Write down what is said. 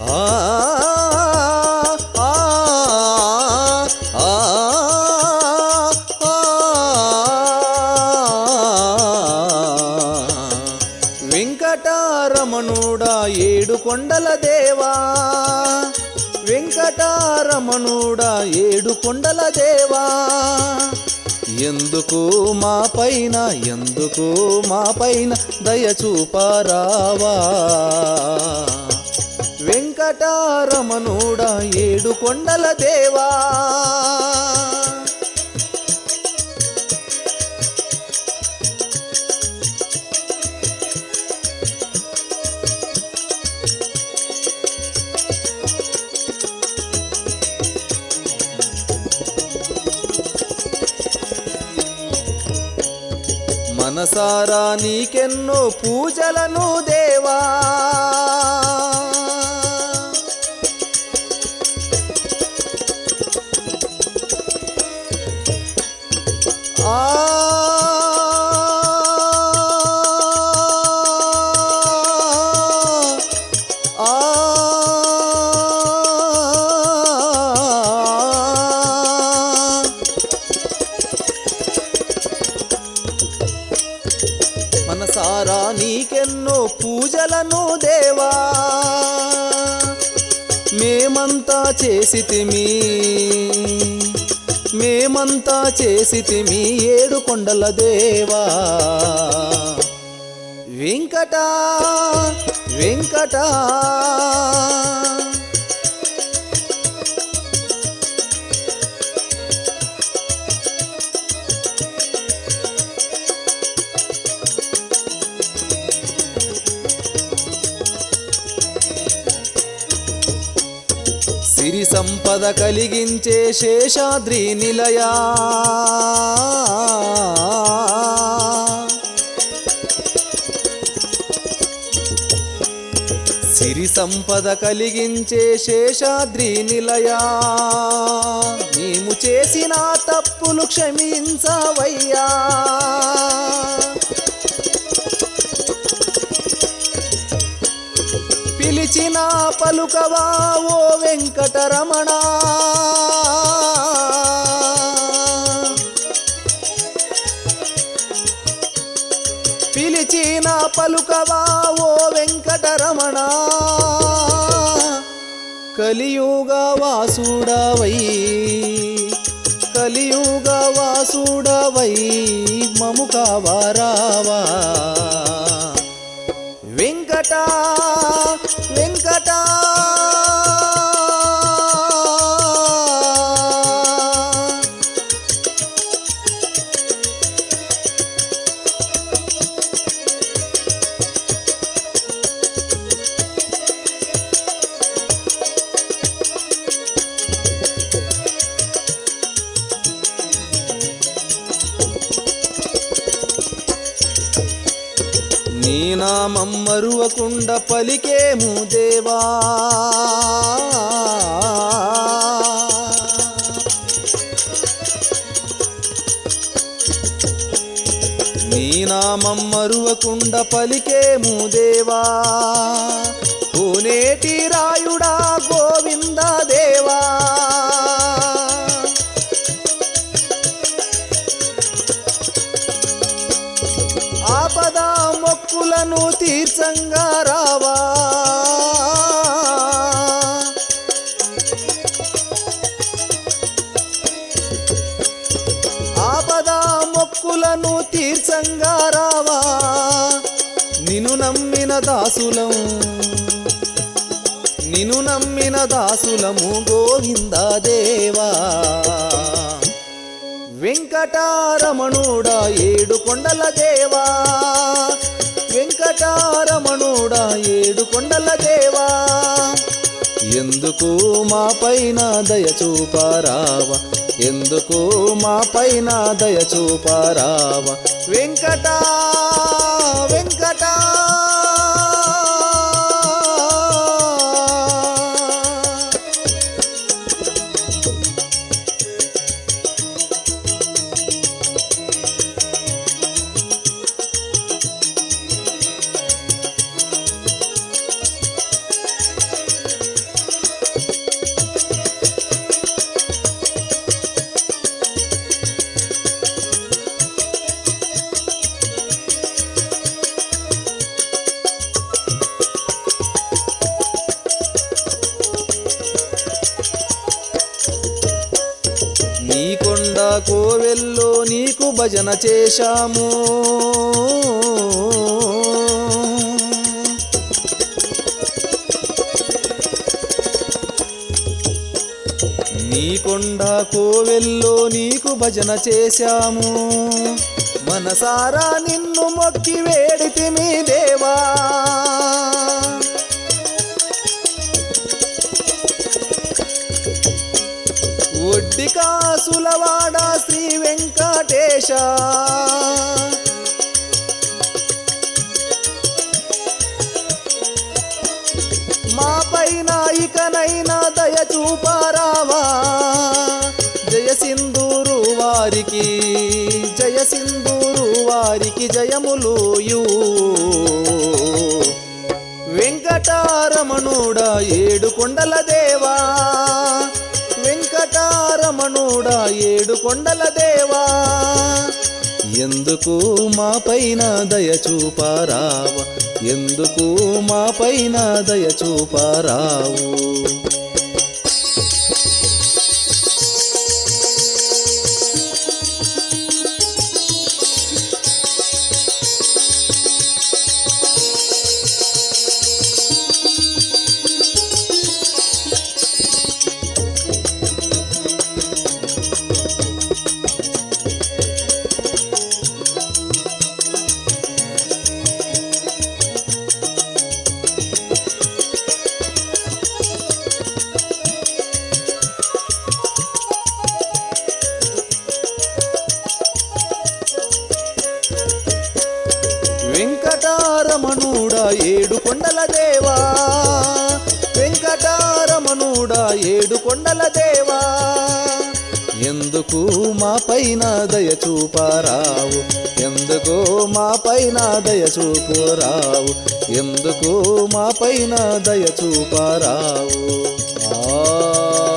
ఆ ఆ ఆ వెంకటారమణుడా ఏడు కొండల దేవా వెంకటారమణుడా ఏడు కొండల దేవా ఎందుకు మా పైన ఎందుకు మా పైన దయ చూపారావా వెంకటారమణుడా ఏడు కొండల దేవా మనసారా నీకెన్నో పూజలను దేవా ఆ ఆ మనసారా నీకెన్నో పూజలను దేవా మేమంతా చేసితిమి మేమంతా చేసితిమి ఏడు కొండల దేవా వెంకట వెంకట సిరి సంపద కలిగించే శేషాద్రి నిలయా సిరి సంపద కలిగించే శేషాద్రి నిలయా మేము చేసిన తప్పులు క్షమించవయ్యా పిలిచిన పలుకవా ఓ వెంకటరమణ పిలిచిన పలుకవా ఓ వెంకటరమణ కలియుగ వాసుడవై కలియుగ వాసుడవై మము కావారావా వెంకట వెంకట నీ నామం మరువకుండ పలికేము దేవా నీ నామం మరువకుండ పలికేము దేవా కోనేటి రాయుడా గోవింద దేవా ఆపద మొక్కులను తీర్చంగా రావా ఆపద మొక్కులను తీర్చంగా రావా నిన్ను నమ్మిన దాసులం నిన్ను నమ్మిన దాసులము గోవింద దేవా వెంకటారమణుడా ఏడు కొండల దేవా వెంకటారమణుడా ఏడు కొండల దేవా ఎందుకు మా పైన దయ చూపారావా ఎందుకు మా పైన దయ చూపారావా వెంకట వెంకట కోవెల్లో నీకు భజన చేశాము నీ కొండ కోవెల్లో నీకు భజన చేశాము మనసారా నిన్ను మొక్కి వేడితిమి దేవా ఒడ్డి కాసులవాడ శ్రీ వెంకటేశ మా పైన ఇకనైనా దయ చూపారావా జయ సింధూరు వారికి జయ సింధూరు వారికి జయములు యూ వెంకటారమణుడా ఏడు కొండల దేవా వెంకటారమణుడా ఏడు కొండల దేవా ఎందుకు మా పైన దయ చూపారావ ఎందుకు మా పైన దయ చూపారావు వెంకటారమణుడా ఏడు కొండల దేవా వెంకటారమణుడా ఏడు కొండల దేవా ఎందుకు మా పైన దయ చూపారావు ఎందుకు మా పైన దయ చూపురావు ఎందుకు మా పైన దయ చూపారావు ఆ